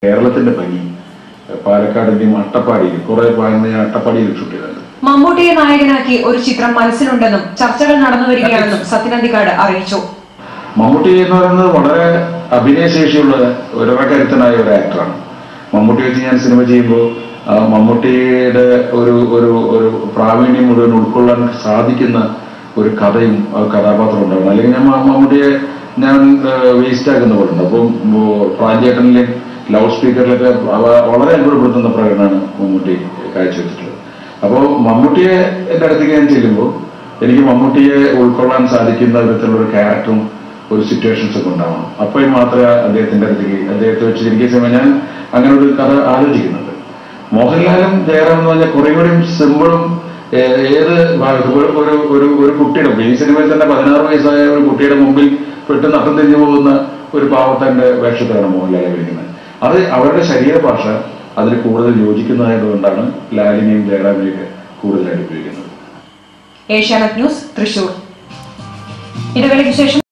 കേരളത്തിന്റെ ഭംഗി പാലക്കാടിന്റെയും അട്ടപ്പാടിയിലും കുറെ പാടുന്ന ഞാൻ അട്ടപ്പാടിയിൽ ഷൂട്ട് ചെയ്തിട്ടുണ്ട് മമ്മൂട്ടിയെ നായകനാക്കി ഒരു ചിത്രം മനസ്സിലുണ്ടെന്നും ചർച്ചകൾ നടന്നു വരികയാണെന്നും സത്യനന്ദിക്കാട് അറിയിച്ചു മമ്മൂട്ടി എന്ന് പറയുന്നത് വളരെ അഭിനയശേഷിയുള്ള വളരെ കരുത്തനായ ഒരു ആക്ടറാണ് മമ്മൂട്ടി വെച്ച് ഞാൻ സിനിമ ചെയ്യുമ്പോൾ ആ, മമ്മൂട്ടിയുടെ ഒരു ഒരു ഒരു പ്രാവീണ്യം മുഴുവൻ ഉൾക്കൊള്ളാൻ സാധിക്കുന്ന ഒരു കഥയും ആ കഥാപാത്രം ഉണ്ടാവണം അല്ലെങ്കിൽ ഞാൻ മ- മമ്മൂട്ടിയെ ഞാൻ വേസ്റ്റ് ആക്കുന്ന പോലെ ഉണ്ട് അപ്പം പ്രാഞ്ചേട്ടനിലെ ലൗഡ് സ്പീക്കറിലൊക്കെ അവ വളരെ അത്ഭുതപ്പെടുത്തുന്ന പ്രകടനമാണ് മമ്മൂട്ടി കാഴ്ചവെച്ചിട്ടുള്ളത് അപ്പോൾ മമ്മൂട്ടിയെ എൻ്റെ അടുത്തേക്ക് ഞാൻ ചെല്ലുമ്പോൾ എനിക്ക് മമ്മൂട്ടിയെ ഉൾക്കൊള്ളാൻ സാധിക്കുന്ന വിധത്തിലുള്ള ഒരു ക്യാരക്ടറും ഒരു സിറ്റുവേഷൻസ് ഒക്കെ ഉണ്ടാവണം അപ്പോൾ മാത്രമേ അദ്ദേഹത്തിന്റെ അടുത്തേക്ക് അദ്ദേഹത്തെ വെച്ച് എനിക്ക് സിനിമ ഞാൻ അങ്ങനെ ഒരു കഥ ആലോചിക്കുന്നുണ്ട് മോഹൻലാലും ജയറാം എന്ന് പറഞ്ഞാൽ കുറേ കൂടി സിമ്പിളും ഏ- ഏത് ഭാഗത്ത് ഒരു ഒരു ഒരു ഒരു കുട്ടിയുടെ ഈ സിനിമയിൽ തന്നെ പതിനാറ് വയസ്സായ ഒരു കുട്ടിയുടെ മുമ്പിൽ പെട്ടെന്ന് നട്ടം തിരിഞ്ഞു പോകുന്ന ഒരു പാവത്തന്റെ വേഷത്തിലാണ് മോഹൻലാൽ അഭിനയിക്കുന്നത് അത് അവരുടെ ശരീരഭാഷ അതിന് കൂടുതൽ യോജിക്കുന്നതായതുകൊണ്ടാണ് ലാലിനെയും ജയറാമിനെയൊക്കെ കൂടുതലായിട്ട് ഉപയോഗിക്കുന്നത് ഏഷ്യാനെറ്റ് ന്യൂസ് തൃശൂർ ഇടവേളയ്ക്ക് ശേഷം